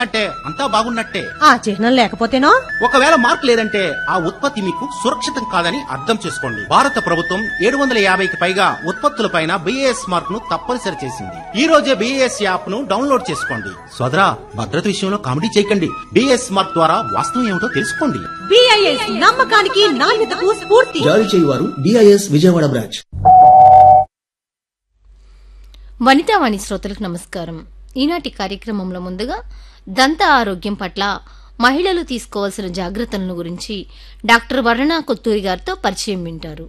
అంటే అంతా బాగున్నట్టే ఆ చిహ్నం లేకపోతేనో ఒకవేళ మార్క్ లేదంటే ఆ ఉత్పత్తి మీకు సురక్షితం కాదని అర్థం చేసుకోండి భారత ప్రభుత్వం ఏడు వందల యాభైకి పైగా ఉత్పత్తులపైన బిఏఎస్ మార్క్ ను తప్పనిసరి చేసింది ఈ రోజే బిఏఎస్ యాప్ ను డౌన్లోడ్ చేసుకోండి సోదరా భద్రత విషయంలో కామెడీ చేయకండి బిఏఎస్ మార్క్ ద్వారా వాస్తవం ఏమిటో తెలుసుకోండి బిఐఎస్ నమ్మకానికి నాణ్యతకు స్ఫూర్తి జారీ చేయువారు డిఐఎస్ విజయవాడ బ్రాంచ్ వనితావాణి శ్రోతలకు నమస్కారం ఈనాటి కార్యక్రమంలో ముందుగా దంత ఆరోగ్యం పట్ల మహిళలు తీసుకోవాల్సిన జాగ్రత్తలను గురించి డాక్టర్ వర్ణనా కొత్తూరి గారితో పరిచయం వింటారు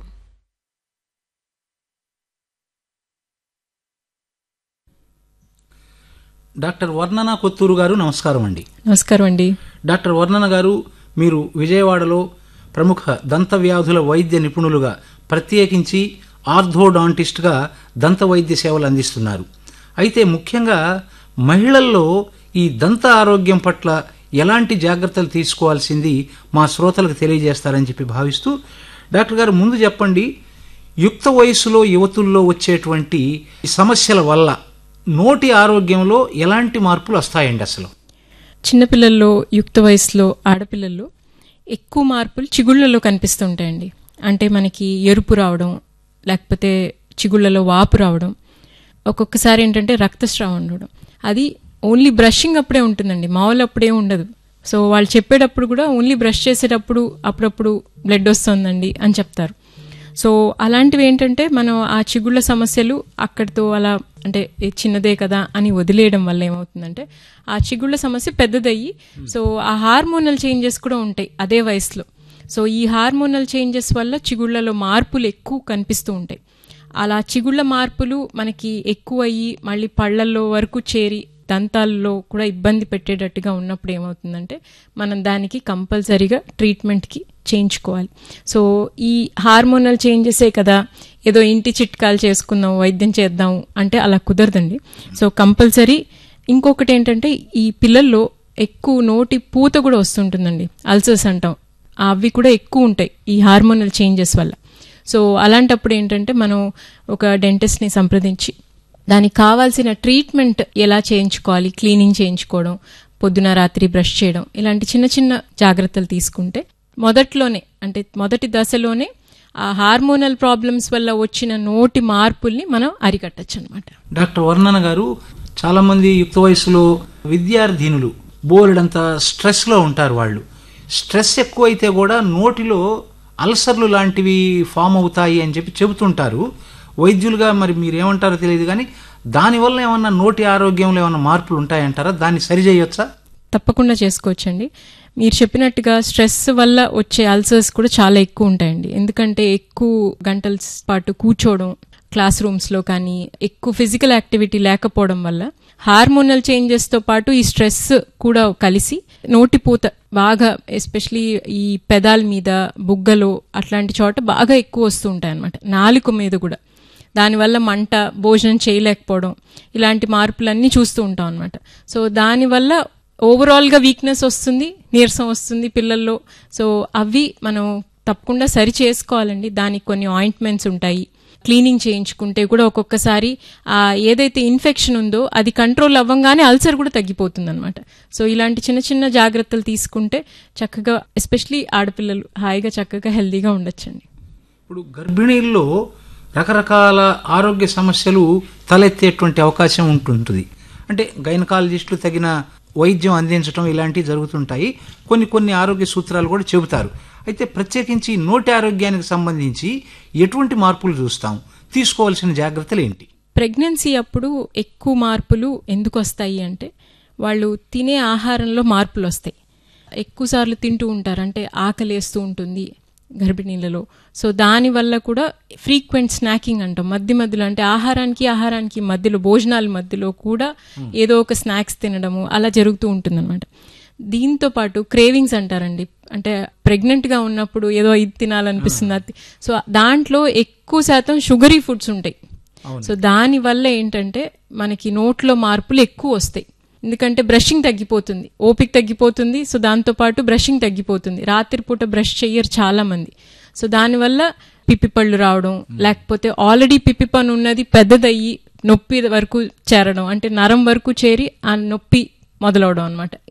డాక్టర్ వర్ణన కొత్తూరు గారు నమస్కారం అండి నమస్కారం అండి డాక్టర్ వర్ణన గారు మీరు విజయవాడలో ప్రముఖ దంత వ్యాధుల వైద్య నిపుణులుగా ప్రత్యేకించి ఆర్థోడాంటిస్ట్గా దంత వైద్య సేవలు అందిస్తున్నారు అయితే ముఖ్యంగా మహిళల్లో ఈ దంత ఆరోగ్యం పట్ల ఎలాంటి జాగ్రత్తలు తీసుకోవాల్సింది మా శ్రోతలకు తెలియజేస్తారని చెప్పి భావిస్తూ డాక్టర్ గారు ముందు చెప్పండి యుక్త వయసులో యువతుల్లో వచ్చేటువంటి సమస్యల వల్ల నోటి ఆరోగ్యంలో ఎలాంటి మార్పులు వస్తాయండి అసలు చిన్నపిల్లల్లో యుక్త వయసులో ఆడపిల్లల్లో ఎక్కువ మార్పులు చిగుళ్లలో కనిపిస్తుంటాయండి అంటే మనకి ఎరుపు రావడం లేకపోతే చిగుళ్లలో వాపు రావడం ఒక్కొక్కసారి ఏంటంటే రక్తస్రావం ఉండడం అది ఓన్లీ బ్రషింగ్ అప్పుడే ఉంటుందండి మామూలు అప్పుడే ఉండదు సో వాళ్ళు చెప్పేటప్పుడు కూడా ఓన్లీ బ్రష్ చేసేటప్పుడు అప్పుడప్పుడు బ్లడ్ వస్తుందండి అని చెప్తారు సో అలాంటివి ఏంటంటే మనం ఆ చిగుళ్ళ సమస్యలు అక్కడితో అలా అంటే ఏ చిన్నదే కదా అని వదిలేయడం వల్ల ఏమవుతుందంటే ఆ చిగుళ్ళ సమస్య పెద్దదయ్యి సో ఆ హార్మోనల్ చేంజెస్ కూడా ఉంటాయి అదే వయసులో సో ఈ హార్మోనల్ చేంజెస్ వల్ల చిగుళ్ళలో మార్పులు ఎక్కువ కనిపిస్తూ ఉంటాయి అలా చిగుళ్ళ మార్పులు మనకి ఎక్కువ అయ్యి మళ్ళీ పళ్ళల్లో వరకు చేరి దంతాల్లో కూడా ఇబ్బంది పెట్టేటట్టుగా ఉన్నప్పుడు ఏమవుతుందంటే మనం దానికి కంపల్సరీగా ట్రీట్మెంట్కి చేయించుకోవాలి సో ఈ హార్మోనల్ చేంజెసే కదా ఏదో ఇంటి చిట్కాలు చేసుకుందాం వైద్యం చేద్దాం అంటే అలా కుదరదండి సో కంపల్సరీ ఇంకొకటి ఏంటంటే ఈ పిల్లల్లో ఎక్కువ నోటి పూత కూడా వస్తుంటుందండి అల్సర్స్ అంటాం అవి కూడా ఎక్కువ ఉంటాయి ఈ హార్మోనల్ చేంజెస్ వల్ల సో అలాంటప్పుడు ఏంటంటే మనం ఒక డెంటిస్ట్ని సంప్రదించి దానికి కావాల్సిన ట్రీట్మెంట్ ఎలా చేయించుకోవాలి క్లీనింగ్ చేయించుకోవడం పొద్దున రాత్రి బ్రష్ చేయడం ఇలాంటి చిన్న చిన్న జాగ్రత్తలు తీసుకుంటే మొదట్లోనే అంటే మొదటి దశలోనే ఆ హార్మోనల్ ప్రాబ్లమ్స్ వల్ల వచ్చిన నోటి మార్పుల్ని మనం అరికట్టచ్చు అనమాట డాక్టర్ వర్ణన గారు చాలా మంది యుక్త వయసులో విద్యార్థినులు బోలెడంత స్ట్రెస్ లో ఉంటారు వాళ్ళు స్ట్రెస్ ఎక్కువైతే కూడా నోటిలో అల్సర్లు లాంటివి ఫామ్ అవుతాయి అని చెప్పి చెబుతుంటారు వైద్యులుగా మరి మీరు ఏమంటారో తెలియదు కానీ దానివల్ల ఏమన్నా నోటి ఆరోగ్యంలో ఏమన్నా మార్పులు ఉంటాయంటారా దాన్ని సరిచేయొచ్చా తప్పకుండా చేసుకోవచ్చండి మీరు చెప్పినట్టుగా స్ట్రెస్ వల్ల వచ్చే అల్సర్స్ కూడా చాలా ఎక్కువ ఉంటాయండి ఎందుకంటే ఎక్కువ గంటల పాటు కూర్చోవడం క్లాస్ రూమ్స్ లో కానీ ఎక్కువ ఫిజికల్ యాక్టివిటీ లేకపోవడం వల్ల హార్మోనల్ చేంజెస్ తో పాటు ఈ స్ట్రెస్ కూడా కలిసి నోటిపూత బాగా ఎస్పెషలీ ఈ పెదాల మీద బుగ్గలో అట్లాంటి చోట బాగా ఎక్కువ వస్తూ ఉంటాయి అనమాట నాలుక మీద కూడా దానివల్ల మంట భోజనం చేయలేకపోవడం ఇలాంటి మార్పులన్నీ చూస్తూ ఉంటాం అనమాట సో దానివల్ల ఓవరాల్గా వీక్నెస్ వస్తుంది నీరసం వస్తుంది పిల్లల్లో సో అవి మనం తప్పకుండా సరి చేసుకోవాలండి దానికి కొన్ని ఆయింట్మెంట్స్ ఉంటాయి క్లీనింగ్ చేయించుకుంటే కూడా ఒక్కొక్కసారి ఆ ఏదైతే ఇన్ఫెక్షన్ ఉందో అది కంట్రోల్ అవ్వంగానే అల్సర్ కూడా తగ్గిపోతుంది అనమాట సో ఇలాంటి చిన్న చిన్న జాగ్రత్తలు తీసుకుంటే చక్కగా ఎస్పెషలీ ఆడపిల్లలు హాయిగా చక్కగా హెల్దీగా ఉండొచ్చండి ఇప్పుడు గర్భిణీల్లో రకరకాల ఆరోగ్య సమస్యలు తలెత్తేటువంటి అవకాశం ఉంటుంటుంది అంటే గైనకాలజిస్టులు తగిన వైద్యం అందించడం ఇలాంటివి జరుగుతుంటాయి కొన్ని కొన్ని ఆరోగ్య సూత్రాలు కూడా చెబుతారు అయితే ప్రత్యేకించి నోటి ఆరోగ్యానికి సంబంధించి ఎటువంటి మార్పులు చూస్తాం తీసుకోవాల్సిన జాగ్రత్తలు ఏంటి ప్రెగ్నెన్సీ అప్పుడు ఎక్కువ మార్పులు ఎందుకు వస్తాయి అంటే వాళ్ళు తినే ఆహారంలో మార్పులు వస్తాయి ఎక్కువసార్లు తింటూ ఉంటారు అంటే ఆకలేస్తూ ఉంటుంది గర్భిణీలలో సో దాని వల్ల కూడా ఫ్రీక్వెంట్ స్నాకింగ్ అంటాం మధ్య మధ్యలో అంటే ఆహారానికి ఆహారానికి మధ్యలో భోజనాల మధ్యలో కూడా ఏదో ఒక స్నాక్స్ తినడము అలా జరుగుతూ ఉంటుందన్నమాట దీంతో పాటు క్రేవింగ్స్ అంటారండి అంటే ప్రెగ్నెంట్ గా ఉన్నప్పుడు ఏదో ఇది తినాలనిపిస్తుంది అది సో దాంట్లో ఎక్కువ శాతం షుగరీ ఫుడ్స్ ఉంటాయి సో దాని వల్ల ఏంటంటే మనకి నోట్లో మార్పులు ఎక్కువ వస్తాయి ఎందుకంటే బ్రషింగ్ తగ్గిపోతుంది ఓపిక తగ్గిపోతుంది సో దాంతో పాటు బ్రషింగ్ తగ్గిపోతుంది రాత్రిపూట బ్రష్ చెయ్యరు చాలా మంది సో దానివల్ల పిప్పి పళ్ళు రావడం లేకపోతే ఆల్రెడీ పిప్పి పన్ను ఉన్నది పెద్దదయ్యి నొప్పి వరకు చేరడం అంటే నరం వరకు చేరి ఆ నొప్పి మొదలవడం అనమాట